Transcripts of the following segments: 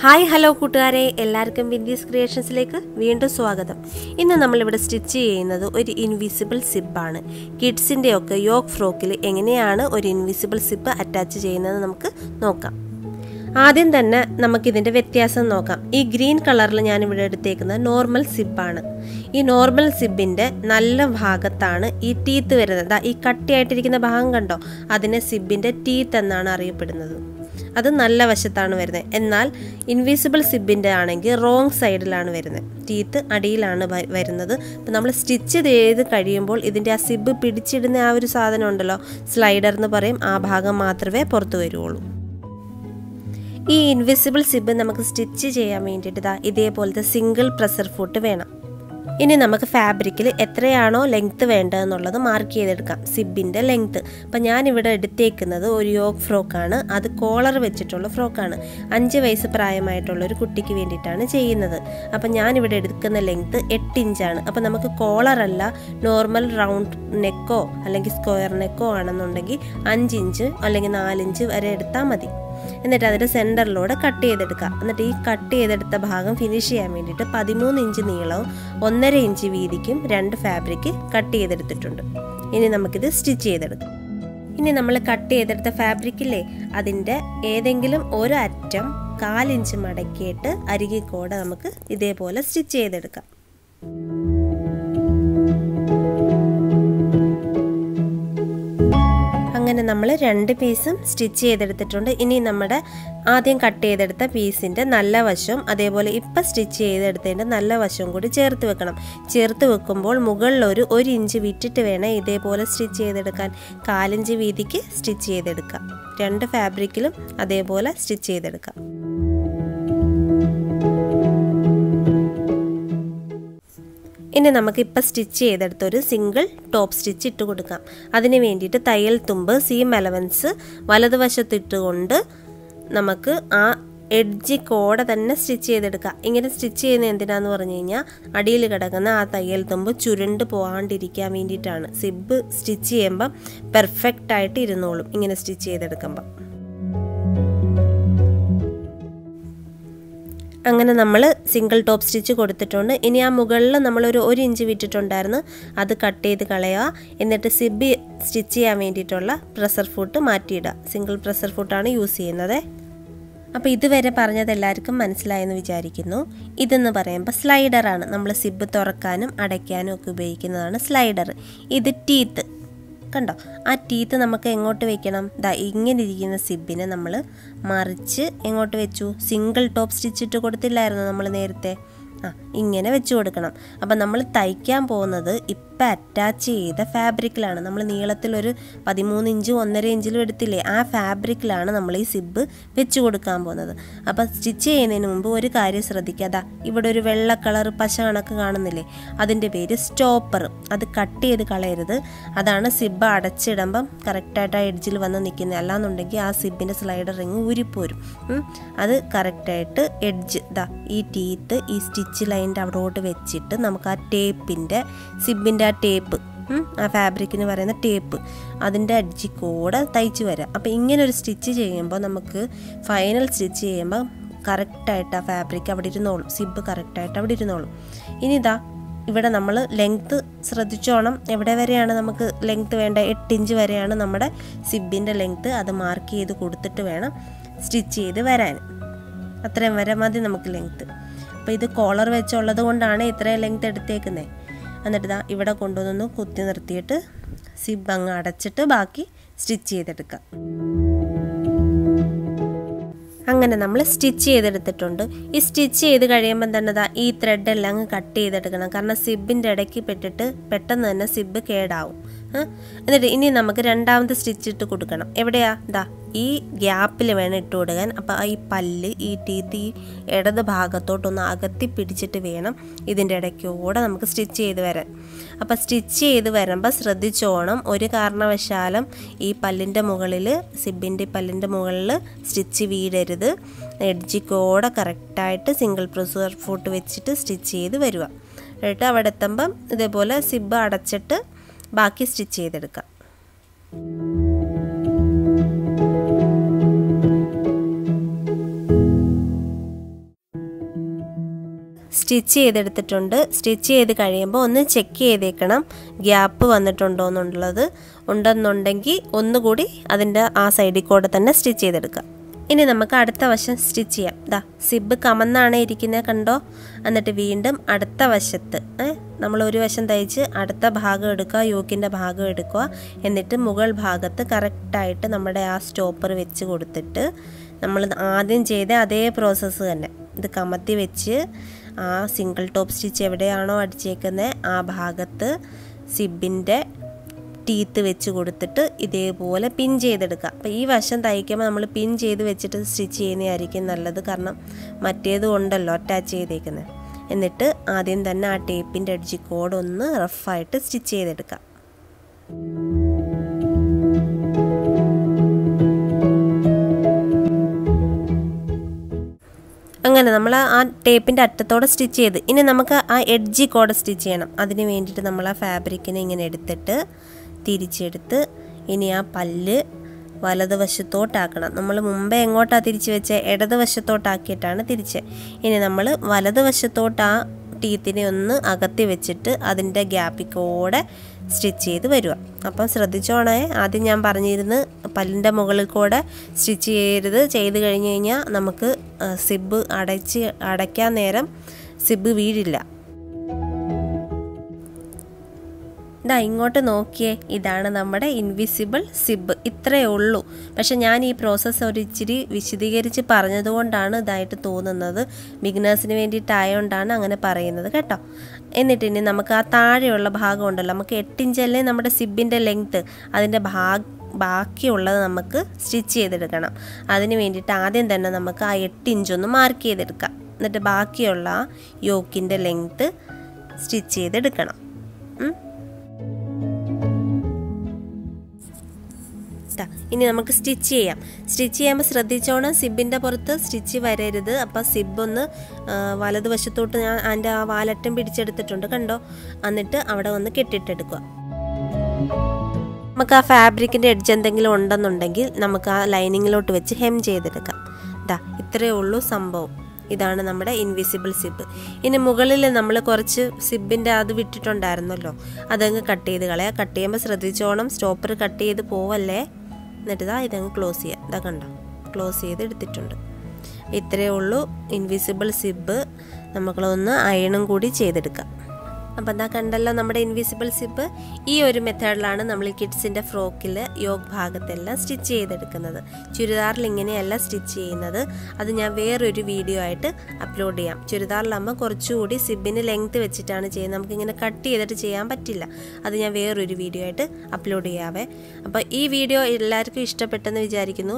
Hi hello കൂട്ടുകാരെ എല്ലാവർക്കും Windies ക്രിയേഷൻസിലേക്ക് വീണ്ടും സ്വാഗതം ഇന്ന് നമ്മളിവിടെ സ്റ്റിച്ച് ചെയ്യുന്നത് ഒരു ഇൻവിസിബിൾ സിബാണ് കിഡ്സിൻ്റെ ഒക്കെ യോക്ക് ഫ്രോക്കിൽ എങ്ങനെയാണ് ഒരു ഇൻവിസിബിൾ സിബ് അറ്റാച്ച് ചെയ്യുന്നത് നമുക്ക് നോക്കാം ആദ്യം തന്നെ നമുക്കിതിൻ്റെ വ്യത്യാസം നോക്കാം ഈ ഗ്രീൻ കളറിൽ ഞാനിവിടെ എടുത്തേക്കുന്നത് നോർമൽ സിബാണ് ഈ നോർമൽ സിബിൻ്റെ നല്ല ഭാഗത്താണ് ഈ ടീത്ത് വരുന്നത് ദാ ഈ കട്ടിയായിട്ടിരിക്കുന്ന ഭാഗം കണ്ടോ അതിനെ സിബിൻ്റെ ടീത്ത് എന്നാണ് അറിയപ്പെടുന്നത് അത് നല്ല വശത്താണ് വരുന്നത് എന്നാൽ ഇൻവിസിബിൾ സിബിൻ്റെ ആണെങ്കിൽ റോങ് സൈഡിലാണ് വരുന്നത് ടീത്ത് അടിയിലാണ് വ- വരുന്നത് അപ്പം നമ്മൾ സ്റ്റിച്ച് ചെയ്ത് കഴിയുമ്പോൾ ഇതിൻ്റെ ആ സിബ് പിടിച്ചിടുന്ന ആ ഒരു സാധനം ഉണ്ടല്ലോ സ്ലൈഡർ എന്ന് പറയും ആ ഭാഗം മാത്രമേ പുറത്ത് വരുള്ളൂ ഈ ഇൻവിസിബിൾ സിബ് നമുക്ക് സ്റ്റിച്ച് ചെയ്യാൻ വേണ്ടിയിട്ട് ദാ ഇതേപോലത്തെ സിംഗിൾ പ്രഷർ ഫുട്ട് വേണം ഇനി നമുക്ക് ഫാബ്രിക്കിൽ എത്രയാണോ ലെങ്ത്ത് വേണ്ടതെന്നുള്ളത് മാർക്ക് ചെയ്തെടുക്കാം സിബിൻ്റെ ലെങ്ത്ത് അപ്പം ഞാനിവിടെ എടുത്തേക്കുന്നത് ഒരു യോക്ക് ഫ്രോക്കാണ് അത് കോളർ വെച്ചിട്ടുള്ള ഫ്രോക്കാണ് അഞ്ച് വയസ്സ് പ്രായമായിട്ടുള്ള ഒരു കുട്ടിക്ക് വേണ്ടിയിട്ടാണ് ചെയ്യുന്നത് അപ്പം ഞാനിവിടെ എടുക്കുന്ന ലെങ്ത്ത് എട്ട് ഇഞ്ചാണ് അപ്പം നമുക്ക് കോളറല്ല നോർമൽ റൗണ്ട് നെക്കോ അല്ലെങ്കിൽ സ്ക്വയർ നെക്കോ ആണെന്നുണ്ടെങ്കിൽ അഞ്ച് ഇഞ്ച് അല്ലെങ്കിൽ നാലിഞ്ച് വരെ എടുത്താൽ മതി എന്നിട്ട് അതിൻ്റെ സെൻറ്ററിലൂടെ കട്ട് ചെയ്തെടുക്കുക എന്നിട്ട് ഈ കട്ട് ചെയ്തെടുത്ത ഭാഗം ഫിനിഷ് ചെയ്യാൻ വേണ്ടിയിട്ട് പതിമൂന്ന് ഇഞ്ച് നീളവും ഒന്നര ഇഞ്ച് വീതിക്കും രണ്ട് ഫാബ്രിക് കട്ട് ചെയ്തെടുത്തിട്ടുണ്ട് ഇനി നമുക്കിത് സ്റ്റിച്ച് ചെയ്തെടുക്കാം ഇനി നമ്മൾ കട്ട് ചെയ്തെടുത്ത ഫാബ്രിക്കില്ലേ അതിൻ്റെ ഏതെങ്കിലും ഒരു അറ്റം കാലിഞ്ച് മടക്കിയിട്ട് അരികിൽ കൂടെ നമുക്ക് ഇതേപോലെ സ്റ്റിച്ച് ചെയ്തെടുക്കാം അങ്ങനെ നമ്മൾ രണ്ട് പീസും സ്റ്റിച്ച് ചെയ്തെടുത്തിട്ടുണ്ട് ഇനി നമ്മുടെ ആദ്യം കട്ട് ചെയ്തെടുത്ത പീസിൻ്റെ നല്ല വശവും അതേപോലെ ഇപ്പം സ്റ്റിച്ച് ചെയ്തെടുത്തതിൻ്റെ നല്ല വശവും കൂടി ചേർത്ത് വെക്കണം ചേർത്ത് വെക്കുമ്പോൾ മുകളിൽ ഒരു ഒരു ഇഞ്ച് വിറ്റിട്ട് വേണം ഇതേപോലെ സ്റ്റിച്ച് ചെയ്തെടുക്കാൻ കാലിഞ്ച് വീതിക്ക് സ്റ്റിച്ച് ചെയ്തെടുക്കാം രണ്ട് ഫാബ്രിക്കിലും അതേപോലെ സ്റ്റിച്ച് ചെയ്തെടുക്കാം ഇനി നമുക്ക് ഇപ്പം സ്റ്റിച്ച് ചെയ്തെടുത്ത ഒരു സിംഗിൾ ടോപ്പ് സ്റ്റിച്ച് ഇട്ട് കൊടുക്കാം അതിന് വേണ്ടിയിട്ട് തയ്യൽ തുമ്പ് സീം അലവൻസ് വലതുവശത്തിട്ടുകൊണ്ട് നമുക്ക് ആ എഡ്ജി കോടെ തന്നെ സ്റ്റിച്ച് ചെയ്തെടുക്കാം ഇങ്ങനെ സ്റ്റിച്ച് ചെയ്യുന്നത് എന്തിനാന്ന് പറഞ്ഞു കഴിഞ്ഞാൽ അടിയിൽ കിടക്കുന്ന ആ തയ്യൽ തുമ്പ് ചുരുണ്ട് പോകാണ്ടിരിക്കാൻ വേണ്ടിയിട്ടാണ് സിബ് സ്റ്റിച്ച് ചെയ്യുമ്പം പെർഫെക്റ്റ് ആയിട്ട് ഇരുന്നോളും ഇങ്ങനെ സ്റ്റിച്ച് ചെയ്തെടുക്കുമ്പം അങ്ങനെ നമ്മൾ സിംഗിൾ ടോപ്പ് സ്റ്റിച്ച് കൊടുത്തിട്ടുണ്ട് ഇനി ആ മുകളിൽ നമ്മളൊരു ഒരു ഇഞ്ച് വിട്ടിട്ടുണ്ടായിരുന്നു അത് കട്ട് ചെയ്ത് കളയുക എന്നിട്ട് സിബി സ്റ്റിച്ച് ചെയ്യാൻ വേണ്ടിയിട്ടുള്ള പ്രഷർ ഫുട്ട് മാറ്റിയിടുക സിംഗിൾ പ്രഷർ ഫുട്ടാണ് യൂസ് ചെയ്യുന്നത് അപ്പോൾ ഇതുവരെ പറഞ്ഞത് എല്ലാവർക്കും മനസ്സിലായെന്ന് വിചാരിക്കുന്നു ഇതെന്ന് പറയുമ്പോൾ സ്ലൈഡറാണ് നമ്മൾ സിബ് തുറക്കാനും അടയ്ക്കാനും ഒക്കെ ഉപയോഗിക്കുന്നതാണ് സ്ലൈഡർ ഇത് ടീത്ത് കണ്ടോ ആ ടീത്ത് നമുക്ക് എങ്ങോട്ട് വെക്കണം ദാ ഇങ്ങനെ ഇരിക്കുന്ന സിബിനെ നമ്മൾ മറിച്ച് എങ്ങോട്ട് വെച്ചു സിംഗിൾ ടോപ്പ് സ്റ്റിച്ച് ഇട്ട് കൊടുത്തില്ലായിരുന്നു നമ്മൾ നേരത്തെ ആ ഇങ്ങനെ വെച്ച് കൊടുക്കണം അപ്പം നമ്മൾ തയ്ക്കാൻ പോകുന്നത് ഇപ്പം അറ്റാച്ച് ചെയ്ത ഫാബ്രിക്കിലാണ് നമ്മൾ നീളത്തിലൊരു പതിമൂന്ന് ഇഞ്ചും ഒന്നര ഇഞ്ചിലും എടുത്തില്ലേ ആ ഫാബ്രിക്കിലാണ് നമ്മൾ ഈ സിബ് വെച്ച് കൊടുക്കാൻ പോകുന്നത് അപ്പം സ്റ്റിച്ച് ചെയ്യുന്നതിന് മുമ്പ് ഒരു കാര്യം ശ്രദ്ധിക്കുക അതാ ഇവിടെ ഒരു വെള്ള കളർ പശ കണക്ക് കാണുന്നില്ലേ അതിൻ്റെ പേര് സ്റ്റോപ്പർ അത് കട്ട് ചെയ്ത് കളയരുത് അതാണ് സിബ് അടച്ചിടുമ്പം കറക്റ്റായിട്ട് ആ എഡ്ജിൽ വന്ന് നിൽക്കുന്നത് അല്ലാന്നുണ്ടെങ്കിൽ ആ സിബിൻ്റെ സ്ലൈഡർ റിങ് ഊരിപ്പോരും ഉം. അത് കറക്റ്റായിട്ട് എഡ്ജ് ഇതാ ഈ ടീത്ത് ഈ സ്റ്റിച്ച് ലൈൻ്റെ അവിടോട്ട് വെച്ചിട്ട് നമുക്ക് ആ ടേപ്പിൻ്റെ സിബിൻ്റെ ആ ടേപ്പ് ഉം, ആ ഫാബ്രിക്കിന് പറയുന്ന ടേപ്പ് അതിൻ്റെ അഡ്ജി കൂടെ തയ്ച്ച് വരാം അപ്പോൾ ഇങ്ങനെ ഒരു സ്റ്റിച്ച് ചെയ്യുമ്പോൾ നമുക്ക് ഫൈനൽ സ്റ്റിച്ച് ചെയ്യുമ്പോൾ കറക്റ്റായിട്ട് ആ ഫാബ്രിക് അവിടെ ഇരുന്നോളും സിബ് കറക്റ്റായിട്ട് അവിടെ ഇരുന്നോളും ഇനി ഇതാ ഇവിടെ നമ്മൾ ലെങ്ത്ത് ശ്രദ്ധിച്ചോണം എവിടെ വരെയാണ് നമുക്ക് ലെങ്ത്ത് വേണ്ട എട്ട് ഇഞ്ച് വരെയാണ് നമ്മുടെ സിബിൻ്റെ ലെങ്ത്ത് അത് മാർക്ക് ചെയ്ത് കൊടുത്തിട്ട് വേണം സ്റ്റിച്ച് ചെയ്ത് വരാൻ അത്രയും വരെ മതി നമുക്ക് ലെങ്ത്ത് അപ്പോൾ ഇത് കോളർ വെച്ചുള്ളത് കൊണ്ടാണ് ഇത്രയും ലെങ്ത്ത് എടുത്തേക്കുന്നത് എന്നിട്ട് ഇതാ ഇവിടെ കൊണ്ടുവന്ന് കുത്തി നിർത്തിയിട്ട് സിബ് അങ്ങ് അടച്ചിട്ട് ബാക്കി സ്റ്റിച്ച് ചെയ്തെടുക്കാം അങ്ങനെ നമ്മൾ സ്റ്റിച്ച് ചെയ്തെടുത്തിട്ടുണ്ട് ഈ സ്റ്റിച്ച് ചെയ്ത് കഴിയുമ്പം തന്നെ ദാ ഈ ത്രെഡ് എല്ലാം അങ്ങ് കട്ട് ചെയ്തെടുക്കണം കാരണം സിബിൻ്റെ ഇടയ്ക്ക് പെട്ടിട്ട് പെട്ടെന്ന് തന്നെ സിബ് കേടാവും ആ? എന്നിട്ട് ഇനി നമുക്ക് രണ്ടാമത്തെ സ്റ്റിച്ച് ഇട്ട് കൊടുക്കണം എവിടെയാ ദാ ഈ ഗ്യാപ്പിൽ വേണം ഇട്ട് കൊടുക്കാൻ അപ്പോൾ ഈ പല്ല് ഈ ടീത്ത് ഈ ഇടത് ഭാഗത്തോട്ടൊന്ന് അകത്തി പിടിച്ചിട്ട് വേണം ഇതിൻ്റെ ഇടയ്ക്കൂടെ നമുക്ക് സ്റ്റിച്ച് ചെയ്ത് വരാൻ അപ്പോൾ സ്റ്റിച്ച് ചെയ്ത് വരുമ്പോൾ ശ്രദ്ധിച്ചോണം ഒരു കാരണവശാലും ഈ പല്ലിൻ്റെ മുകളിൽ സിബിൻ്റെ പല്ലിൻ്റെ മുകളിൽ സ്റ്റിച്ച് വീഴരുത് എഡ്ജിക്കോടെ കറക്റ്റായിട്ട് സിംഗിൾ പ്രൊസർ ഫുട്ട് വെച്ചിട്ട് സ്റ്റിച്ച് ചെയ്ത് വരിക എന്നിട്ട് അവിടെ എത്തുമ്പം ഇതേപോലെ സിബ് അടച്ചിട്ട് ബാക്കി സ്റ്റിച്ച് ചെയ്തെടുക്കാം സ്റ്റിച്ച് ചെയ്തെടുത്തിട്ടുണ്ട് സ്റ്റിച്ച് ചെയ്ത് കഴിയുമ്പോൾ ഒന്ന് ചെക്ക് ചെയ്തേക്കണം ഗ്യാപ്പ് വന്നിട്ടുണ്ടോ എന്നുള്ളത് ഉണ്ടെന്നുണ്ടെങ്കിൽ ഒന്നുകൂടി അതിൻ്റെ ആ സൈഡിൽ കൂടെ തന്നെ സ്റ്റിച്ച് ചെയ്തെടുക്കാം ഇനി നമുക്ക് അടുത്ത വശം സ്റ്റിച്ച് ചെയ്യാം ദാ സിബ് കമന്നാണ് ഇരിക്കുന്നത് കണ്ടോ എന്നിട്ട് വീണ്ടും അടുത്ത വശത്ത് നമ്മൾ ഒരു വശം തയ്ച്ച് അടുത്ത ഭാഗം എടുക്കുക യോക്കിൻ്റെ ഭാഗം എടുക്കുക എന്നിട്ട് മുകൾ ഭാഗത്ത് കറക്റ്റായിട്ട് നമ്മുടെ ആ സ്റ്റോപ്പർ വെച്ച് കൊടുത്തിട്ട് നമ്മൾ ആദ്യം ചെയ്ത അതേ പ്രോസസ്സ് തന്നെ ഇത് കമത്തി വെച്ച് ആ സിംഗിൾ ടോപ്പ് സ്റ്റിച്ച് എവിടെയാണോ അടിച്ചേക്കുന്നത് ആ ഭാഗത്ത് സിബിൻ്റെ ടീത്ത് വെച്ച് കൊടുത്തിട്ട് ഇതേപോലെ പിൻ ചെയ്തെടുക്കുക അപ്പോൾ ഈ വശം തയ്ക്കുമ്പോൾ നമ്മൾ പിൻ ചെയ്ത് വെച്ചിട്ട് സ്റ്റിച്ച് ചെയ്യുന്നതായിരിക്കും നല്ലത് കാരണം മറ്റേത് കൊണ്ടല്ലോ അറ്റാച്ച് ചെയ്തേക്കുന്നത് എന്നിട്ട് ആദ്യം തന്നെ ആ ടേപ്പിൻ്റെ അടിച്ച് കോഡ് ഒന്ന് റഫായിട്ട് സ്റ്റിച്ച് ചെയ്തെടുക്കാം അങ്ങനെ നമ്മൾ ആ ടേപ്പിൻ്റെ അറ്റത്തോടെ സ്റ്റിച്ച് ചെയ്ത് ഇനി നമുക്ക് ആ എഡ്ജി കോടെ സ്റ്റിച്ച് ചെയ്യണം അതിന് വേണ്ടിയിട്ട് നമ്മൾ ആ ഫാബ്രിക്കിനെ ഇങ്ങനെ എടുത്തിട്ട് തിരിച്ചെടുത്ത് ഇനി ആ പല്ല് വലതുവശത്തോട്ടാക്കണം നമ്മൾ മുമ്പേ എങ്ങോട്ടാണ് തിരിച്ച് വെച്ച ഇടതുവശത്തോട്ടാക്കിയിട്ടാണ് തിരിച്ച് ഇനി നമ്മൾ വലതുവശത്തോട്ട് ആ ടീത്തിനെ ഒന്ന് അകത്തി വെച്ചിട്ട് അതിൻ്റെ ഗ്യാപ്പിൽ കൂടെ സ്റ്റിച്ച് ചെയ്ത് വരിക അപ്പം ശ്രദ്ധിച്ചോണേ ആദ്യം ഞാൻ പറഞ്ഞിരുന്നു പല്ലിൻ്റെ മുകളിൽ കൂടെ സ്റ്റിച്ച് ചെയ്യരുത് ചെയ്ത് കഴിഞ്ഞ് കഴിഞ്ഞാൽ നമുക്ക് സിബ് അടച്ച് അടയ്ക്കാൻ നേരം സിബ് വീഴില്ല ഇതാ ഇങ്ങോട്ട് നോക്കിയേ ഇതാണ് നമ്മുടെ ഇൻവിസിബിൾ സിബ് ഇത്രയേ ഉള്ളൂ പക്ഷെ ഞാൻ ഈ പ്രോസസ്സ് ഒരു ഇച്ചിരി വിശദീകരിച്ച് പറഞ്ഞതുകൊണ്ടാണ് ഇതായിട്ട് തോന്നുന്നത് ബിഗിനേഴ്സിന് വേണ്ടിയിട്ടായതുകൊണ്ടാണ് അങ്ങനെ പറയുന്നത് കേട്ടോ എന്നിട്ട് ഇനി നമുക്ക് ആ താഴെയുള്ള ഭാഗം ഉണ്ടല്ലോ നമുക്ക് എട്ടിഞ്ചല്ലേ നമ്മുടെ സിബിൻ്റെ ലെങ്ത്ത് അതിൻ്റെ ഭാഗ ബാക്കിയുള്ളത് നമുക്ക് സ്റ്റിച്ച് ചെയ്തെടുക്കണം അതിന് വേണ്ടിയിട്ട് ആദ്യം തന്നെ നമുക്ക് ആ എട്ട് ഇഞ്ചൊന്ന് മാർക്ക് ചെയ്തെടുക്കാം എന്നിട്ട് ബാക്കിയുള്ള ആ യോക്കിൻ്റെ ലെങ്ത്ത് സ്റ്റിച്ച് ചെയ്തെടുക്കണം ഇനി നമുക്ക് സ്റ്റിച്ച് ചെയ്യാം സ്റ്റിച്ച് ചെയ്യുമ്പോൾ ശ്രദ്ധിച്ചോണം സിബിൻ്റെ പുറത്ത് സ്റ്റിച്ച് വരരുത് അപ്പോൾ സിബ് ഒന്ന് വലതുവശത്തോട്ട് ഞാൻ അതിൻ്റെ ആ വാലറ്റം പിടിച്ചെടുത്തിട്ടുണ്ട് കണ്ടോ എന്നിട്ട് അവിടെ ഒന്ന് കെട്ടിട്ടെടുക്കുക നമുക്ക് ആ ഫാബ്രിക്കിൻ്റെ എഡ്ജ് എന്തെങ്കിലും ഉണ്ടെന്നുണ്ടെങ്കിൽ നമുക്ക് ആ ലൈനിങ്ങിലോട്ട് വെച്ച് ഹെം ചെയ്തെടുക്കാം ഇതാ ഇത്രയേ ഉള്ളൂ സംഭവം ഇതാണ് നമ്മുടെ ഇൻവിസിബിൾ സിബ് ഇനി മുകളിൽ നമ്മൾ കുറച്ച് സിബിൻ്റെ അത് വിട്ടിട്ടുണ്ടായിരുന്നല്ലോ അതങ്ങ് കട്ട് ചെയ്ത് കളയാം കട്ട് ചെയ്യുമ്പോൾ ശ്രദ്ധിച്ചോണം സ്റ്റോപ്പർ കട്ട് ചെയ്ത് പോവല്ലേ എന്നിട്ട് ഇതാ ഇതങ്ങ് ക്ലോസ് ചെയ്യാം ഇതാ കണ്ടോ ക്ലോസ് ചെയ്ത് എടുത്തിട്ടുണ്ട് ഇത്രയേ ഉള്ളൂ ഇൻവിസിബിൾ സിബ് നമ്മളൊന്ന് അയണും കൂടി ചെയ്തെടുക്കാം അപ്പോൾ എന്താ കണ്ടല്ലോ നമ്മുടെ ഇൻവിസിബിൾ സിപ്പ് ഈ ഒരു മെത്തേഡിലാണ് നമ്മൾ കിഡ്സിൻ്റെ ഫ്രോക്കിൽ യോഗ് ഭാഗത്തെല്ലാം സ്റ്റിച്ച് ചെയ്തെടുക്കുന്നത് ചുരിദാറിൽ ഇങ്ങനെയല്ല സ്റ്റിച്ച് ചെയ്യുന്നത് അത് ഞാൻ വേറൊരു വീഡിയോ ആയിട്ട് അപ്ലോഡ് ചെയ്യാം ചുരിദാറിലാകുമ്പോൾ കുറച്ചുകൂടി സിബിന് ലെങ്ത്ത് വെച്ചിട്ടാണ് ചെയ്യുന്നത് നമുക്കിങ്ങനെ കട്ട് ചെയ്തിട്ട് ചെയ്യാൻ പറ്റില്ല അത് ഞാൻ വേറൊരു വീഡിയോ ആയിട്ട് അപ്ലോഡ് ചെയ്യാവേ അപ്പോൾ ഈ വീഡിയോ എല്ലാവർക്കും ഇഷ്ടപ്പെട്ടെന്ന് വിചാരിക്കുന്നു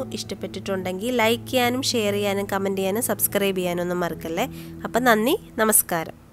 ഇഷ്ടപ്പെട്ടിട്ടുണ്ടെങ്കിൽ ലൈക്ക് ചെയ്യാനും ഷെയർ ചെയ്യാനും കമൻറ്റ് ചെയ്യാനും സബ്സ്ക്രൈബ് ചെയ്യാനും ഒന്നും മറക്കല്ലേ അപ്പം നന്ദി നമസ്കാരം